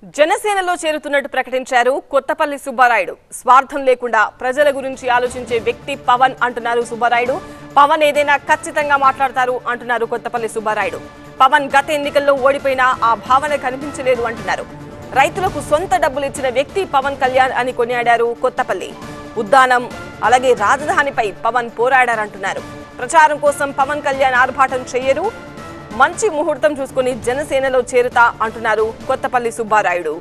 జనసేనలో చేరుతున్నట్టు ప్రకటించారు కొత్తపల్లి సుబ్బారాయుడు స్వార్థం లేకుండా ప్రజల గురించి ఆలోచించే వ్యక్తి పవన్ అంటున్నారు సుబ్బారాయుడు పవన్ ఏదైనా ఖచ్చితంగా మాట్లాడతారు అంటున్నారు కొత్తపల్లి సుబ్బారాయుడు పవన్ గత ఎన్నికల్లో ఓడిపోయినా ఆ భావన కనిపించలేదు అంటున్నారు రైతులకు సొంత డబ్బులు ఇచ్చిన వ్యక్తి పవన్ కళ్యాణ్ అని కొనియాడారు కొత్తపల్లి ఉద్దానం అలాగే రాజధానిపై పవన్ పోరాడారంటున్నారు ప్రచారం కోసం పవన్ కళ్యాణ్ ఆర్భాటం చెయ్యరు మంచి ముహూర్తం చూసుకుని జనసేనలో చేరుతా అంటున్నారు కొత్తపల్లి సుబ్బారాయుడు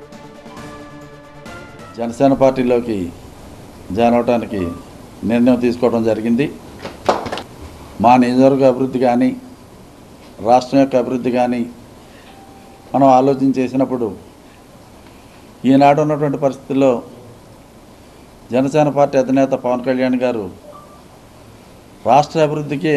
జనసేన పార్టీలోకి జాయిన్ అవడానికి నిర్ణయం తీసుకోవడం జరిగింది మా నియోజకవర్గ అభివృద్ధి కానీ రాష్ట్రం యొక్క అభివృద్ధి కానీ మనం ఆలోచన చేసినప్పుడు ఈనాడు ఉన్నటువంటి పరిస్థితుల్లో జనసేన పార్టీ అధినేత పవన్ కళ్యాణ్ గారు రాష్ట్ర అభివృద్ధికి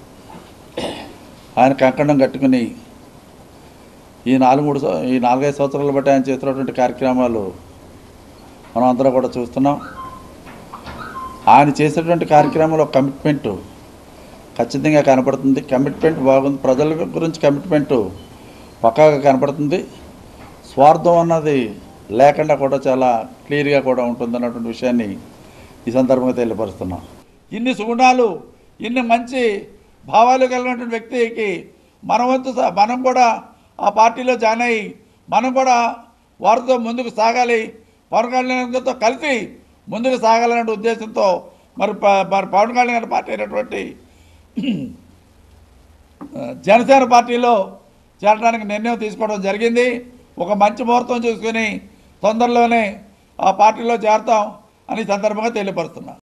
ఆయన కంకణం కట్టుకుని ఈ నాలుగు మూడు సం- ఈ నాలుగైదు సంవత్సరాలు బట్టి ఆయన చేస్తున్నటువంటి కార్యక్రమాలు మనం అందరం కూడా చూస్తున్నాం ఆయన చేసేటువంటి కార్యక్రమంలో కమిట్మెంట్ ఖచ్చితంగా కనపడుతుంది కమిట్మెంట్ బాగుంది ప్రజల గురించి కమిట్మెంట్ పక్కాగా కనపడుతుంది స్వార్థం అన్నది లేకుండా కూడా చాలా క్లియర్గా కూడా ఉంటుంది అన్నటువంటి విషయాన్ని ఈ సందర్భంగా తెలియపరుస్తున్నాం ఇన్ని సుగుణాలు ఇన్ని మంచి భావాలు కలిగినటువంటి వ్యక్తికి మన వంతు స- మనం కూడా ఆ పార్టీలో జాయిన్ అయ్యి మనం కూడా వారితో ముందుకు సాగాలి పవన్ కళ్యాణ్ గారితో కలిసి ముందుకు సాగాలనే ఉద్దేశంతో మరి ప- మరి పవన్ కళ్యాణ్ గారి పార్టీ అయినటువంటి జనసేన పార్టీలో చేరడానికి నిర్ణయం తీసుకోవడం జరిగింది ఒక మంచి ముహూర్తం చూసుకుని తొందరలోనే ఆ పార్టీలో చేరతాం అని ఈ సందర్భంగా తెలియపరుస్తున్నాం